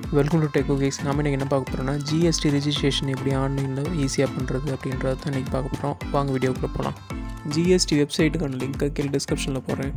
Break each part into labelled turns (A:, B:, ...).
A: welcome to tech case நாம இன்றைக்கி என்ன பார்க்க போகிறோம்னா ஜிஎஸ்டி ரிஜிஸ்ட்ரேஷன் எப்படி ஆன்லைனில் ஈஸியாக பண்ணுறது அப்படின்றத தான் இன்றைக்கி பார்க்க போகிறோம் வாங்க வீடியோக்குள்ளே போகலாம் ஜிஎஸ்டி வெப்சைட்டுக்கான லிங்க்கை கீழே டிஸ்கிரிப்ஷனில் போடுறேன்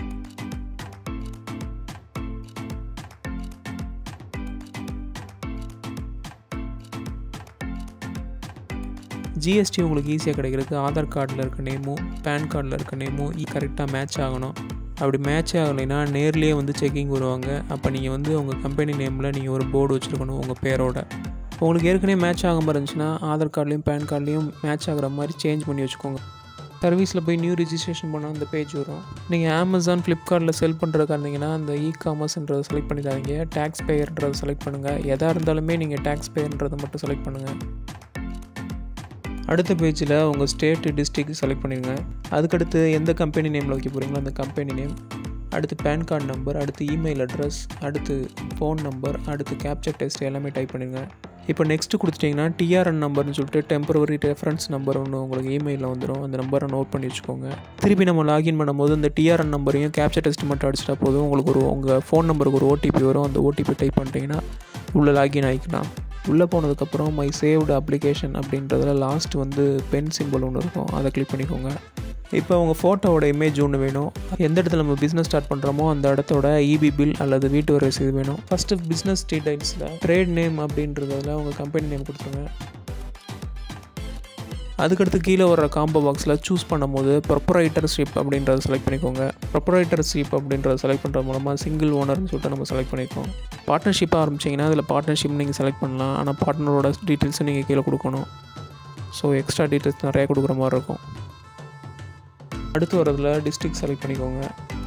A: ஜிஎஸ்டி உங்களுக்கு ஈஸியாக கிடைக்கிறதுக்கு ஆதார் கார்டில் இருக்க நேமும் பேன் கார்டில் இருக்க நேமும் கரெக்டாக மேட்ச் ஆகணும் அப்படி மேட்ச் ஆகலைன்னா நேர்லேயே வந்து செக்கிங் வருவாங்க அப்போ நீங்கள் வந்து உங்கள் கம்பெனி நேமில் நீங்கள் ஒரு போர்டு வச்சுருக்கணும் உங்கள் பேரோட உங்களுக்கு ஏற்கனவே மேட்ச் ஆகாமல் இருந்துச்சுன்னா ஆதார் கார்ட்லேயும் பேன் கார்ட்லேயும் மேட்ச் ஆகிற மாதிரி சேஞ்ச் பண்ணி வச்சுக்கோங்க சர்வீஸில் போய் நியூ ரிஜிஸ்ட்ரேஷன் பண்ணால் அந்த பேஜ் வரும் நீங்கள் அமேசான் ஃப்ளிப்கார்ட்டில் செல் பண்ணுறதுக்கா இருந்தீங்கன்னா அந்த இ காமர்ஸ்ன்றதை செலக்ட் பண்ணிடாதீங்க டேக்ஸ் பேயர்ன்றதை செலக்ட் பண்ணுங்கள் எதாக இருந்தாலுமே நீங்கள் டேக்ஸ் பேயர்ன்றதை மட்டும் செலக்ட் பண்ணுங்கள் அடுத்த பேஜில் உங்கள் ஸ்டேட்டு டிஸ்ட்ரிக்ட் செலக்ட் பண்ணிடுங்க அதுக்கடுத்து எந்த கம்பெனி நேமில் வைக்க போகிறீங்களோ அந்த கம்பெனி நேம் அடுத்து பேன் கார்டு நம்பர் அடுத்து இமெயில் அட்ரஸ் அடுத்து ஃபோன் நம்பர் அடுத்து கேப்சர் டெஸ்ட் எல்லாமே டைப் பண்ணிடுங்க இப்போ நெக்ஸ்ட்டு கொடுத்துட்டிங்கன்னா டிஆர்என் நம்பர்னு சொல்லிட்டு டெம்பரவரி ரெஃபரன்ஸ் நம்பர் ஒன்று உங்களுக்கு இமெயிலில் வந்துடும் அந்த நம்பரை நோட் பண்ணி வச்சுக்கோங்க திருப்பி நம்ம லாகின் பண்ணும்போது இந்த டிஆர்என் நம்பரையும் கேப்சர் டெஸ்ட் மட்டும் அடிச்சிட்டா போதும் உங்களுக்கு ஒரு உங்கள் ஃபோன் நம்பருக்கு ஒரு ஓடிபி வரும் அந்த ஓடிபி டைப் பண்ணிட்டீங்கன்னா உள்ளே லாகின் ஆகிக்கலாம் உள்ளே போனதுக்கப்புறம் மை சேவ்டு அப்ளிகேஷன் அப்படின்றதுல லாஸ்ட் வந்து பென் சிம்பிள் ஒன்று இருக்கும் அதை கிளிக் பண்ணிக்கோங்க இப்போ உங்கள் ஃபோட்டோவோட இமேஜ் ஒன்று வேணும் எந்த இடத்துல நம்ம பிஸ்னஸ் ஸ்டார்ட் பண்ணுறோமோ அந்த இடத்தோட இபி பில் அல்லது வீட்டு வரி ரசீது வேணும் ஃபஸ்ட்டு பிஸ்னஸ் டீடைல்ஸில் ட்ரேட் நேம் அப்படின்றதுல உங்கள் கம்பெனி நேம் கொடுத்துருங்க அதுக்கடுத்து கீழே வர காம்போ பாக்ஸில் சூஸ் பண்ணும்போது ப்ரொப்பரைட்டர்ஷிப் அப்படின்றத செலக்ட் பண்ணிக்கோங்க ப்ரொப்பரைட்டர்ஷிப் அப்படின்றத செலக்ட் பண்ணுறது மூலமாக சிங்கிள் ஓனர்னு சொல்லிட்டு நம்ம செலக்ட் பண்ணிக்கோம் பார்ட்னர்ஷிப்பாக ஆரம்பிச்சிங்கன்னா அதில் பார்ட்னர்ஷிப் நீங்கள் செலக்ட் பண்ணலாம் ஆனால் பார்ட்னரோட டீட்டெயில்ஸை நீங்கள் கீழே கொடுக்கணும் ஸோ எக்ஸ்ட்ரா டீட்டெயில்ஸ் நிறையா கொடுக்குற மாதிரி இருக்கும் அடுத்து வரதில் டிஸ்ட்ரிக்ட் செலக்ட் பண்ணிக்கோங்க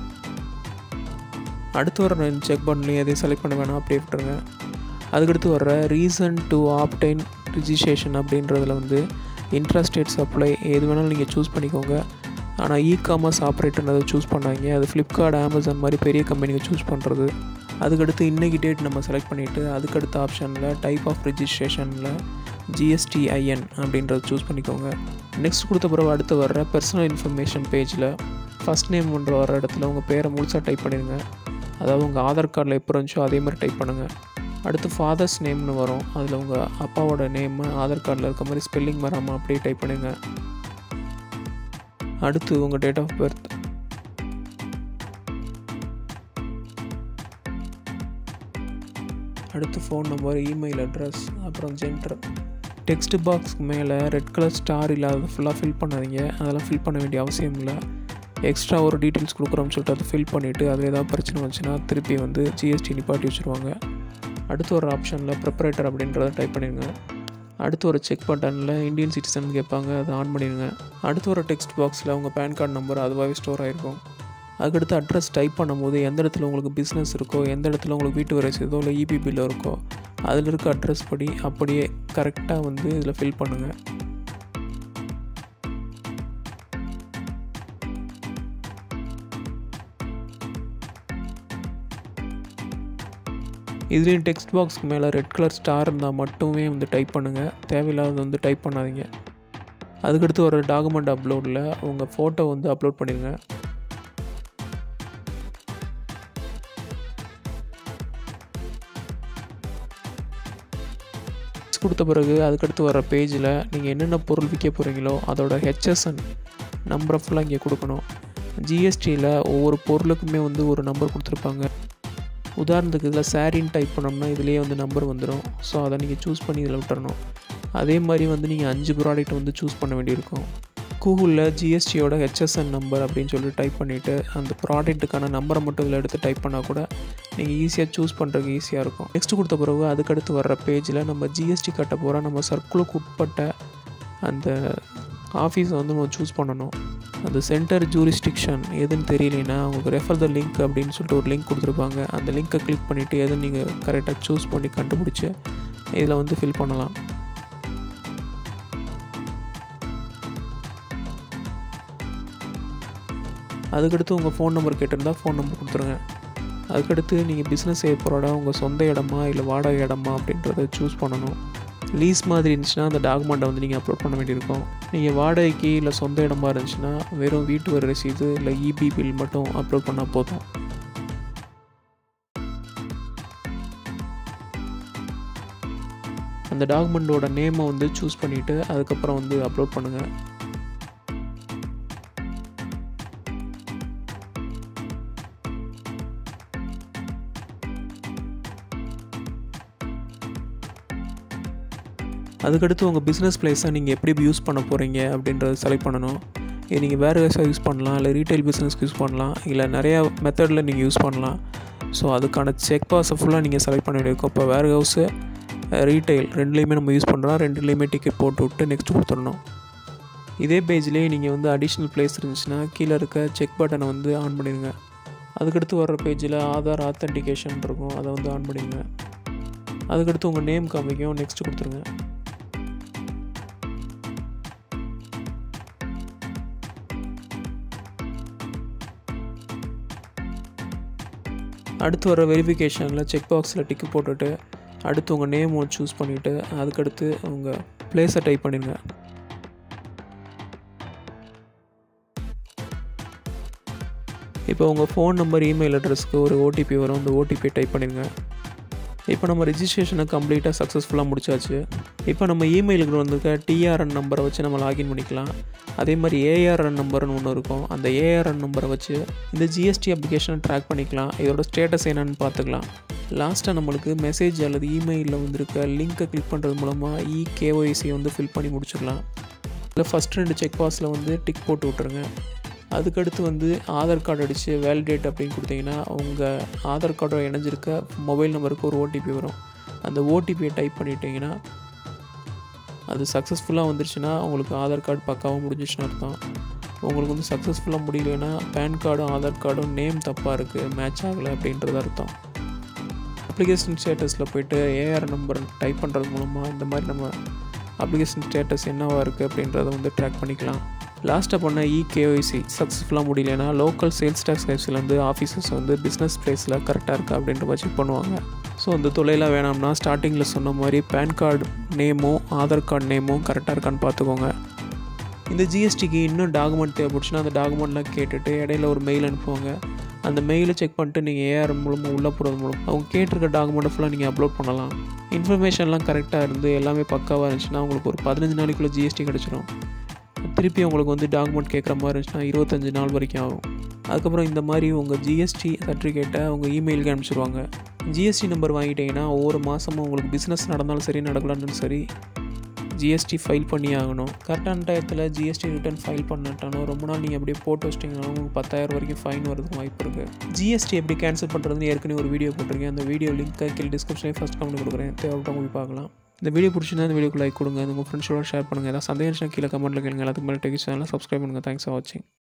A: அடுத்து வர செக் பண்ணலையும் எதையும் செலக்ட் பண்ண வேணாம் அப்படியே விட்டுருங்க அதுக்கடுத்து வர்ற ரீசன் டு ஆப்டைன் ரிஜிஸ்ட்ரேஷன் அப்படின்றதுல வந்து இன்ட்ராஸ்டேட் சப்ளை எது வேணாலும் நீங்கள் சூஸ் பண்ணிக்கோங்க ஆனால் இ காமர்ஸ் ஆப்ரேட்டர்னு அதை சூஸ் பண்ணாங்க அது ஃப்ளிப்கார்ட் அமேசான் மாதிரி பெரிய கம்பெனிக்கு சூஸ் பண்ணுறது அதுக்கடுத்து இன்றைக்கி டேட் நம்ம செலக்ட் பண்ணிவிட்டு அதுக்கடுத்த ஆப்ஷனில் டைப் ஆஃப் ரிஜிஸ்ட்ரேஷனில் ஜிஎஸ்டிஐஎன் அப்படின்றத சூஸ் பண்ணிக்கோங்க நெக்ஸ்ட் கொடுத்த பிறகு அடுத்து வர்ற பர்சனல் இன்ஃபர்மேஷன் பேஜில் ஃபஸ்ட் நேம் ஒன்று வர இடத்துல உங்கள் பேரை முழுசாக டைப் பண்ணிடுங்க அதாவது உங்கள் ஆதார் கார்டில் எப்போ இருந்துச்சோ அதே மாதிரி டைப் பண்ணுங்கள் அடுத்து ஃபாதர்ஸ் நேம்னு வரும் அதில் உங்கள் அப்பாவோட நேமு ஆதார் கார்டில் இருக்க மாதிரி ஸ்பெல்லிங் வராமல் அப்படியே டைப் பண்ணுங்க அடுத்து உங்கள் டேட் ஆஃப் பர்த் அடுத்து ஃபோன் நம்பர் இமெயில் அட்ரஸ் அப்புறம் ஜென்டர் டெக்ஸ்ட் பாக்ஸ்க்கு மேலே ரெட் கலர் ஸ்டார் இல்லாத ஃபுல்லாக ஃபில் பண்ணாதீங்க அதெல்லாம் ஃபில் பண்ண வேண்டிய அவசியம் இல்லை எக்ஸ்ட்ரா ஒரு டீட்டெயில்ஸ் கொடுக்குறோம்னு சொல்லிட்டு அதை ஃபில் பண்ணிவிட்டு அதில் ஏதாவது பிரச்சனை வந்துச்சுன்னா திருப்பி வந்து ஜிஎஸ்டி நிப்பாட்டி வச்சுருவாங்க அடுத்து ஒரு ஆப்ஷனில் ப்ரிப்பரேட்டர் அப்படின்றத டைப் பண்ணிடுங்க அடுத்து ஒரு செக் பட்டனில் இந்தியன் சிட்டிசன் கேட்பாங்க அதை ஆன் பண்ணிடுங்க அடுத்து ஒரு டெக்ஸ்ட் பாக்ஸில் உங்கள் பேன் கார்டு நம்பர் அதுவாகவே ஸ்டோர் ஆகிருக்கும் அதுக்கடுத்து அட்ரஸ் டைப் பண்ணும்போது எந்த இடத்துல உங்களுக்கு பிஸ்னஸ் இருக்கோ எந்த இடத்துல உங்களுக்கு வீட்டு வரை செய்தோ இல்லை இபி பில்லோ இருக்கோ அதில் இருக்க அட்ரஸ் படி அப்படியே கரெக்டாக வந்து இதில் ஃபில் பண்ணுங்கள் இதுலேயும் டெக்ஸ்ட் பாக்ஸ்க்கு மேலே ரெட் கலர் ஸ்டார் இருந்தால் மட்டுமே வந்து டைப் பண்ணுங்கள் தேவையில்லாதது வந்து டைப் பண்ணாதீங்க அதுக்கடுத்து வர டாக்குமெண்ட் அப்லோடில் உங்கள் ஃபோட்டோ வந்து அப்லோட் பண்ணிடுங்க கொடுத்த பிறகு அதுக்கடுத்து வர பேஜில் நீங்கள் என்னென்ன பொருள் விற்க போகிறீங்களோ அதோட ஹெச்எஸ்என் நம்பரை ஃபுல்லாக இங்கே கொடுக்கணும் ஜிஎஸ்டியில் ஒவ்வொரு பொருளுக்குமே வந்து ஒரு நம்பர் கொடுத்துருப்பாங்க உதாரணத்துக்கு இதில் சாரின்னு டைப் பண்ணோம்னா இதுலேயே வந்து நம்பர் வந்துடும் ஸோ அதை நீங்கள் சூஸ் பண்ணி இதில் விட்டுறணும் அதே மாதிரி வந்து நீங்கள் அஞ்சு ப்ராடக்ட் வந்து சூஸ் பண்ண வேண்டியிருக்கும் கூகுளில் ஜிஎஸ்டியோட ஹெச்எஸ்என் நம்பர் அப்படின்னு சொல்லிட்டு டைப் பண்ணிவிட்டு அந்த ப்ராடக்ட்டுக்கான நம்பரை மட்டும் இதில் எடுத்து டைப் பண்ணால் கூட நீங்கள் ஈஸியாக சூஸ் பண்ணுறதுக்கு ஈஸியாக இருக்கும் நெக்ஸ்ட் கொடுத்த பிறகு அதுக்கடுத்து வர்ற பேஜில் நம்ம ஜிஎஸ்டி கட்ட போகிற நம்ம சர்க்குலுக்கு உட்பட்ட அந்த ஆஃபீஸை வந்து நம்ம சூஸ் பண்ணணும் அந்த சென்டர் ஜூரிஸ்டிக்ஷன் எதுன்னு தெரியலனா உங்களுக்கு ரெஃபர் த லிங்க் அப்படின்னு சொல்லிட்டு ஒரு லிங்க் கொடுத்துருப்பாங்க அந்த லிங்க்கை கிளிக் பண்ணிவிட்டு எதுன்னு நீங்கள் கரெக்டாக சூஸ் பண்ணி கண்டுபிடிச்சி இதில் வந்து ஃபில் பண்ணலாம் அதுக்கடுத்து உங்கள் ஃபோன் நம்பர் கேட்டிருந்தால் ஃபோன் நம்பர் கொடுத்துருங்க அதுக்கடுத்து நீங்கள் பிஸ்னஸ் செய்ய போகிற இடம் உங்கள் சொந்த இடமா இல்லை வாடகை இடமா அப்படின்றத சூஸ் பண்ணணும் லீஸ் மாதிரி இருந்துச்சுன்னா அந்த டாக்குமெண்ட்டை வந்து நீங்கள் அப்லோட் பண்ண வேண்டியிருக்கும் நீங்கள் வாடகைக்கு இல்லை சொந்த இடமா இருந்துச்சுன்னா வெறும் வீட்டு வரி ரசீது இல்லை இபி பில் மட்டும் அப்லோட் பண்ணால் போதும் அந்த டாக்குமெண்ட்டோட நேமை வந்து சூஸ் பண்ணிவிட்டு அதுக்கப்புறம் வந்து அப்லோட் பண்ணுங்கள் அதுக்கடுத்து உங்கள் பிஸ்னஸ் பிளேஸை நீங்கள் எப்படி யூஸ் பண்ண போகிறீங்க அப்படின்றத செலக்ட் பண்ணணும் இது நீங்கள் வேறு விவசாயம் யூஸ் பண்ணலாம் இல்லை ரீட்டைல் பிஸ்னஸ்க்கு யூஸ் பண்ணலாம் இல்லை நிறையா மெத்தடில் நீங்கள் யூஸ் பண்ணலாம் ஸோ அதுக்கான செக் பாஸை ஃபுல்லாக நீங்கள் செலக்ட் பண்ண வேண்டியிருக்கும் இப்போ வேறு ஹவுஸு ரீட்டைல் ரெண்டுலேயுமே நம்ம யூஸ் பண்ணுறோம் ரெண்டுலேயுமே டிக்கெட் போட்டு விட்டு நெக்ஸ்ட் கொடுத்துடணும் இதே பேஜ்லேயே நீங்கள் வந்து அடிஷ்னல் பிளேஸ் இருந்துச்சுன்னா கீழே இருக்க செக் பட்டனை வந்து ஆன் பண்ணிடுங்க அதுக்கடுத்து வர்ற பேஜில் ஆதார் ஆத்தன்டிகேஷன் இருக்கும் அதை வந்து ஆன் பண்ணிடுங்க அதுக்கடுத்து உங்கள் நேம் காமிக்கும் நெக்ஸ்ட் கொடுத்துருங்க அடுத்து வர வெரிஃபிகேஷனில் செக் பாக்ஸில் டிக்கு போட்டுட்டு அடுத்து உங்கள் நேம் ஒன்று சூஸ் பண்ணிவிட்டு அதுக்கடுத்து உங்கள் ப்ளேஸை டைப் பண்ணிடுங்க இப்போ உங்கள் ஃபோன் நம்பர் இமெயில் அட்ரஸ்க்கு ஒரு ஓடிபி வரும் அந்த ஓடிபி டைப் பண்ணிடுங்க இப்போ நம்ம ரிஜிஸ்ட்ரேஷனை கம்ப்ளீட்டாக சக்ஸஸ்ஃபுல்லாக முடிச்சாச்சு இப்போ நம்ம இமெயிலுக்கு வந்திருக்க டிஆர்என் நம்பரை வச்சு நம்ம லாகின் பண்ணிக்கலாம் அதே மாதிரி ஏஆர்என் நம்பர்னு ஒன்று இருக்கும் அந்த ஏஆர்என் நம்பரை வச்சு இந்த ஜிஎஸ்டி அப்ளிகேஷனை ட்ராக் பண்ணிக்கலாம் இதோட ஸ்டேட்டஸ் என்னன்னு பார்த்துக்கலாம் லாஸ்ட்டாக நம்மளுக்கு மெசேஜ் அல்லது இமெயிலில் வந்திருக்க லிங்க்கை கிளிக் பண்ணுறது மூலமாக இ கேஒய்சி வந்து ஃபில் பண்ணி முடிச்சுக்கலாம் இல்லை ஃபஸ்ட் ரெண்டு செக் பாக்ஸில் வந்து டிக் போட்டு விட்ருங்க அதுக்கடுத்து வந்து ஆதார் கார்டு அடித்து வேலிடேட் அப்படின்னு கொடுத்தீங்கன்னா உங்கள் ஆதார் கார்டோட இணைஞ்சிருக்க மொபைல் நம்பருக்கு ஒரு ஓடிபி வரும் அந்த ஓடிபியை டைப் பண்ணிட்டீங்கன்னா அது சக்ஸஸ்ஃபுல்லாக வந்துருச்சுன்னா உங்களுக்கு ஆதார் கார்டு பக்காவாக முடிஞ்சிச்சுன்னு அர்த்தம் உங்களுக்கு வந்து சக்ஸஸ்ஃபுல்லாக முடியலன்னா பேன் கார்டும் ஆதார் கார்டும் நேம் தப்பாக இருக்குது மேட்ச் ஆகலை அப்படின்றது அர்த்தம் அப்ளிகேஷன் ஸ்டேட்டஸில் போய்ட்டு ஏஆர் நம்பர் டைப் பண்ணுறது மூலமாக இந்த மாதிரி நம்ம அப்ளிகேஷன் ஸ்டேட்டஸ் என்னவாக இருக்குது அப்படின்றத வந்து ட்ராக் பண்ணிக்கலாம் லாஸ்ட்டாக பண்ண இகேஒய்சி சக்ஸஸ்ஃபுல்லாக முடியலன்னா லோக்கல் சேல்ஸ் டேக்ஸ் கைஸ்லேருந்து ஆஃபீஸர்ஸ் வந்து பிஸ்னஸ் ப்ளேஸில் கரெக்டாக இருக்கா அப்படின்ற மாதிரி செக் பண்ணுவாங்க ஸோ அந்த தொலைலாம் வேணாம்னா ஸ்டார்டிங்கில் சொன்ன மாதிரி பேன் கார்டு நேமும் ஆதார் கார்டு நேமும் கரெக்டாக இருக்கான்னு பார்த்துக்கோங்க இந்த ஜிஎஸ்டிக்கு இன்னும் டாக்குமெண்ட் தேவைப்படுச்சுன்னா அந்த டாக்குமெண்ட்லாம் கேட்டுட்டு இடையில ஒரு மெயில் அனுப்புவாங்க அந்த மெயிலை செக் பண்ணிட்டு நீங்கள் ஏஆர் மூலமாக உள்ளே போகிறது மூலம் அவங்க கேட்டிருக்க டாக்குமெண்ட்டை ஃபுல்லாக நீங்கள் அப்லோட் பண்ணலாம் இன்ஃபர்மேஷன்லாம் கரெக்டாக இருந்து எல்லாமே பக்காவாக இருந்துச்சுன்னா உங்களுக்கு ஒரு பதினஞ்சு நாளைக்குள்ளே ஜிஎஸ்டி கிடச்சிரும் திருப்பி உங்களுக்கு வந்து டாக்குமெண்ட் கேட்குற மாதிரி இருந்துச்சுன்னா இருபத்தஞ்சி நாள் வரைக்கும் ஆகும் அதுக்கப்புறம் இந்த மாதிரி உங்கள் ஜிஎஸ்டி சர்டிஃபிகேட்டை உங்கள் இமெயிலுக்கு அனுப்பிச்சிடுவாங்க ஜிஎஸ்டி நம்பர் வாங்கிட்டீங்கன்னா ஒவ்வொரு மாதமும் உங்களுக்கு பிஸ்னஸ் நடந்தாலும் சரி நடக்கலான்னு சரி ஜிஎஸ்டி ஃபைல் பண்ணி ஆகணும் கரெக்டான டயத்தில் ஜிஎஸ்டி ரிட்டர்ன் ஃபைல் பண்ணட்டாலும் ரொம்ப நாள் நீங்கள் அப்படியே போட்டு வச்சிட்டிங்கன்னா உங்களுக்கு பத்தாயிரம் வரைக்கும் ஃபைன் வரதுக்கு வாய்ப்பு இருக்குது ஜிஎஸ்டி எப்படி கேன்சல் பண்ணுறதுன்னு ஏற்கனவே ஒரு வீடியோ போட்டிருக்கேன் அந்த வீடியோ லிங்க் கீழே டிஸ்கிரிப்ஷன்லேயே ஃபஸ்ட் கமெண்ட் கொடுக்குறேன் தேவைப்பட்ட போய் பார்க்கலாம் இந்த வீடியோ பிடிச்சிருந்தா இந்த வீடியோக்கு லைக் கொடுங்க உங்கள் ஃப்ரெண்ட்ஸோட ஷேர் பண்ணுங்கள் ஏதாவது சந்தேகம் கீழே கமெண்ட்டில் கேளுங்க எல்லாத்துக்கு மேலே டெக்ஸ்ட் சேனலில் சப்ஸ்கிரைப் பண்ணுங்கள் தேங்க்ஸ் ஃபார் வாட்சிங்